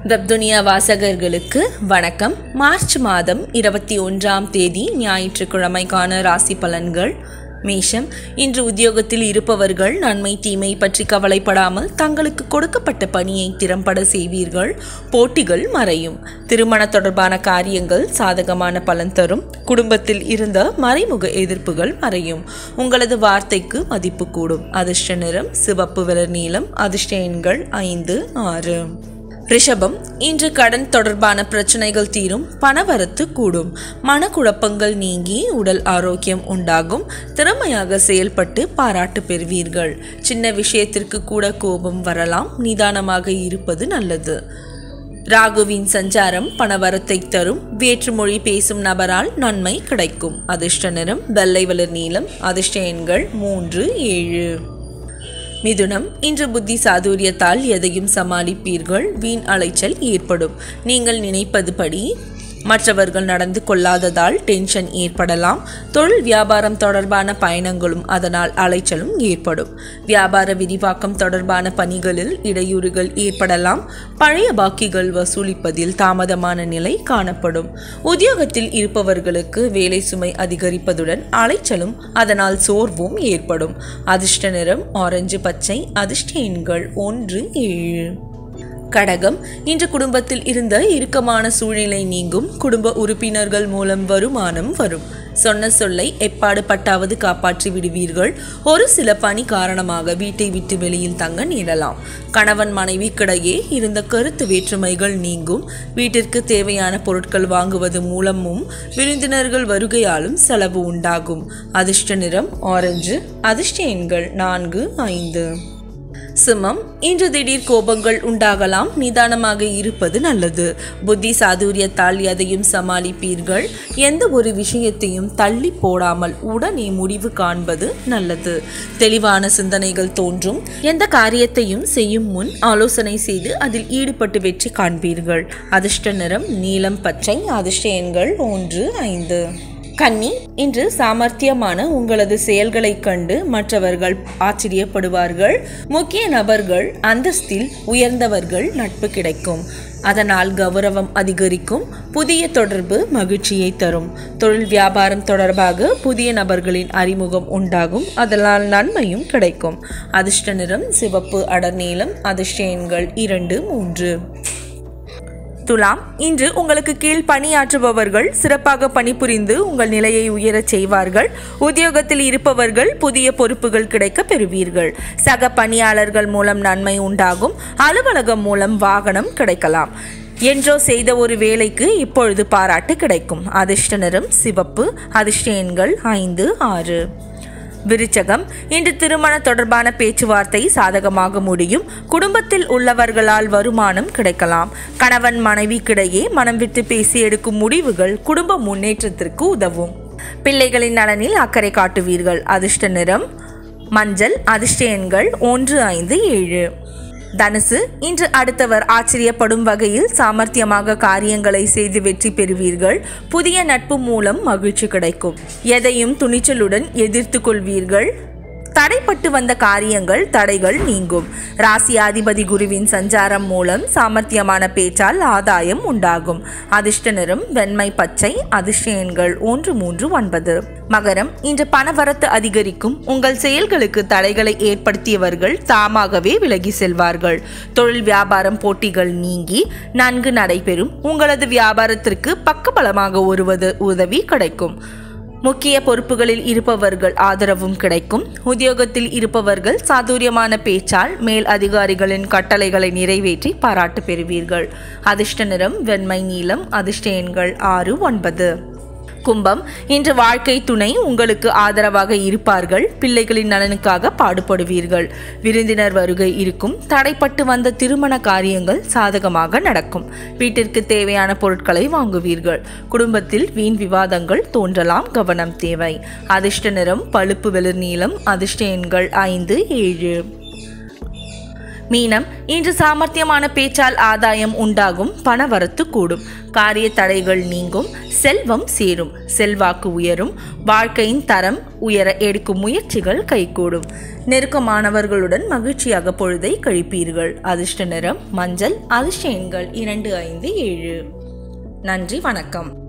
வெப்துனியா வாசகர்களுக்கு வணக்கம் மார்ச் மாதம் இருபத்தி ஒன்றாம் தேதி ஞாயிற்றுக்கிழமைக்கான ராசி பலன்கள் மேஷம் இன்று உத்தியோகத்தில் இருப்பவர்கள் நன்மை தீமை பற்றி கவலைப்படாமல் தங்களுக்கு கொடுக்கப்பட்ட பணியை திறம்பட செய்வீர்கள் போட்டிகள் மறையும் திருமண தொடர்பான காரியங்கள் சாதகமான பலன் தரும் குடும்பத்தில் இருந்த மறைமுக எதிர்ப்புகள் மறையும் உங்களது வார்த்தைக்கு மதிப்பு கூடும் அதிர்ஷ்ட நிறம் சிவப்பு விலர் நீளம் அதிர்ஷ்ட எண்கள் ஐந்து ஆறு ரிஷபம் இன்று கடன் தொடர்பான பிரச்சனைகள் தீரும் பணவரத்து கூடும் மனக்குழப்பங்கள் நீங்கி உடல் ஆரோக்கியம் உண்டாகும் திறமையாக செயல்பட்டு பாராட்டு பெறுவீர்கள் சின்ன விஷயத்திற்கு கூட கோபம் வரலாம் நிதானமாக இருப்பது நல்லது ராகுவின் சஞ்சாரம் பணவரத்தை தரும் வேற்றுமொழி பேசும் நபரால் நன்மை கிடைக்கும் அதிர்ஷ்ட நிறம் வெள்ளை வளர் நீளம் அதிர்ஷ்ட எண்கள் மூன்று ஏழு மிதுனம் இன்று புத்தி சாதுரியத்தால் எதையும் சமாளிப்பீர்கள் வீண் அலைச்சல் ஏற்படும் நீங்கள் நினைப்பது படி மற்றவர்கள் நடந்து கொள்ளாததால் டென்ஷன் ஏற்படலாம் தொழில் வியாபாரம் தொடர்பான பயணங்களும் அதனால் அலைச்சலும் ஏற்படும் வியாபார விரிவாக்கம் தொடர்பான பணிகளில் இடையூறுகள் ஏற்படலாம் பழைய பாக்கிகள் வசூலிப்பதில் தாமதமான நிலை காணப்படும் உத்தியோகத்தில் இருப்பவர்களுக்கு வேலை சுமை அதிகரிப்பதுடன் அலைச்சலும் அதனால் சோர்வும் ஏற்படும் அதிர்ஷ்ட நிறம் ஆரஞ்சு பச்சை அதிர்ஷ்ட எண்கள் ஒன்று ஏழு கடகம் இன்று குடும்பத்தில் இருந்த இறுக்கமான சூழ்நிலை நீங்கும் குடும்ப உறுப்பினர்கள் மூலம் வருமானம் வரும் சொன்ன சொல்லை எப்பாடு பட்டாவது காப்பாற்றி விடுவீர்கள் ஒரு சில பணி காரணமாக வீட்டை விட்டு வெளியில் தங்க நேரலாம் கணவன் மனைவிக்கிடையே இருந்த கருத்து வேற்றுமைகள் நீங்கும் வீட்டிற்கு தேவையான பொருட்கள் வாங்குவது மூலமும் விருந்தினர்கள் வருகையாலும் செலவு உண்டாகும் அதிர்ஷ்ட நிறம் ஆரஞ்சு அதிர்ஷ்ட எண்கள் நான்கு ஐந்து சிம்மம் இன்று திடீர் கோபங்கள் உண்டாகலாம் நிதானமாக இருப்பது நல்லது புத்தி சாதுரியத்தால் எதையும் சமாளிப்பீர்கள் எந்த ஒரு விஷயத்தையும் தள்ளி போடாமல் உடனே முடிவு காண்பது நல்லது தெளிவான சிந்தனைகள் தோன்றும் எந்த காரியத்தையும் செய்யும் முன் ஆலோசனை செய்து அதில் ஈடுபட்டு வெற்றி காண்பீர்கள் அதிர்ஷ்ட நிறம் நீலம் பச்சை அதிர்ஷ்ட எண்கள் ஒன்று ஐந்து கன்னி இன்று சாமர்த்தியமான உங்களது செயல்களைக் கண்டு மற்றவர்கள் ஆச்சரியப்படுவார்கள் முக்கிய நபர்கள் அந்தஸ்தில் உயர்ந்தவர்கள் நட்பு கிடைக்கும் அதனால் கௌரவம் அதிகரிக்கும் புதிய தொடர்பு மகிழ்ச்சியை தரும் தொழில் வியாபாரம் தொடர்பாக புதிய நபர்களின் அறிமுகம் உண்டாகும் அதனால் நன்மையும் கிடைக்கும் அதிர்ஷ்ட நிறம் சிவப்பு அடர்நீளம் அதிர்ஷ்ட எண்கள் இரண்டு மூன்று துலாம் இன்று உங்களுக்கு கீழ் பணியாற்றுபவர்கள் சிறப்பாக பணிபுரிந்து உங்கள் நிலையை உயரச் செய்வார்கள் உத்தியோகத்தில் இருப்பவர்கள் புதிய பொறுப்புகள் கிடைக்க பெறுவீர்கள் சக பணியாளர்கள் மூலம் நன்மை உண்டாகும் அலுவலகம் மூலம் வாகனம் கிடைக்கலாம் என்றோ செய்த ஒரு வேலைக்கு இப்பொழுது பாராட்டு கிடைக்கும் அதிர்ஷ்ட நிறம் சிவப்பு அதிர்ஷ்ட எண்கள் ஐந்து ஆறு விருச்சகம் இன்று திருமண தொடர்பான பேச்சுவார்த்தை சாதகமாக முடியும் குடும்பத்தில் உள்ளவர்களால் வருமானம் கிடைக்கலாம் கணவன் மனைவிக்கிடையே மனம் விட்டு பேசி எடுக்கும் முடிவுகள் குடும்ப முன்னேற்றத்திற்கு உதவும் பிள்ளைகளின் நலனில் அக்கறை காட்டுவீர்கள் அதிர்ஷ்ட நிறம் மஞ்சள் அதிர்ஷ்ட எண்கள் ஒன்று ஐந்து ஏழு தனுசு இன்று அடுத்தவர் ஆச்சரியப்படும் வகையில் சாமர்த்தியமாக காரியங்களை செய்து வெற்றி பெறுவீர்கள் புதிய நட்பு மூலம் மகிழ்ச்சி கிடைக்கும் எதையும் துணிச்சலுடன் எதிர்த்து கொள்வீர்கள் தடைப்பட்டு வந்த காரியங்கள் தடைகள் நீங்கும் ராசியாதிபதி குருவின் சஞ்சாரம் மூலம் சாமர்த்தியமான பேச்சால் ஆதாயம் உண்டாகும் அதிர்ஷ்ட நிறம் வெண்மை பச்சை அதிர்ஷ்ட எண்கள் ஒன்று மூன்று ஒன்பது மகரம் இன்று பணவரத்து அதிகரிக்கும் உங்கள் செயல்களுக்கு தடைகளை ஏற்படுத்தியவர்கள் தாமாகவே விலகி செல்வார்கள் தொழில் வியாபாரம் போட்டிகள் நீங்கி நன்கு நடைபெறும் உங்களது வியாபாரத்திற்கு பக்கபலமாக ஒருவது உதவி கிடைக்கும் முக்கிய பொறுப்புகளில் இருப்பவர்கள் ஆதரவும் கிடைக்கும் உத்தியோகத்தில் இருப்பவர்கள் சாதுரியமான பேச்சால் மேல் அதிகாரிகளின் கட்டளைகளை நிறைவேற்றி பாராட்டு பெறுவீர்கள் அதிர்ஷ்ட நிறம் வெண்மை நீளம் அதிர்ஷ்ட எண்கள் ஆறு ஒன்பது கும்பம் இன்று வாழ்க்கை துணை உங்களுக்கு ஆதரவாக இருப்பார்கள் பிள்ளைகளின் நலனுக்காக பாடுபடுவீர்கள் விருந்தினர் வருகை இருக்கும் தடைப்பட்டு வந்த திருமண காரியங்கள் சாதகமாக நடக்கும் வீட்டிற்கு தேவையான பொருட்களை வாங்குவீர்கள் குடும்பத்தில் வீண் விவாதங்கள் தோன்றலாம் கவனம் தேவை அதிர்ஷ்ட நிறம் பழுப்பு வெளிர் நீளம் அதிர்ஷ்ட எண்கள் ஐந்து ஏழு மீனம் இன்று சாமர்த்தியமான பேச்சால் ஆதாயம் உண்டாகும் பணவரத்து கூடும் காரிய தடைகள் நீங்கும் செல்வம் சேரும் செல்வாக்கு உயரும் வாழ்க்கையின் தரம் உயர எடுக்கும் முயற்சிகள் கைகூடும் நெருக்கமானவர்களுடன் மகிழ்ச்சியாக பொழுதை கழிப்பீர்கள் அதிர்ஷ்ட நிறம் மஞ்சள் அதிர்ஷ்ட எண்கள் இரண்டு ஐந்து ஏழு நன்றி வணக்கம்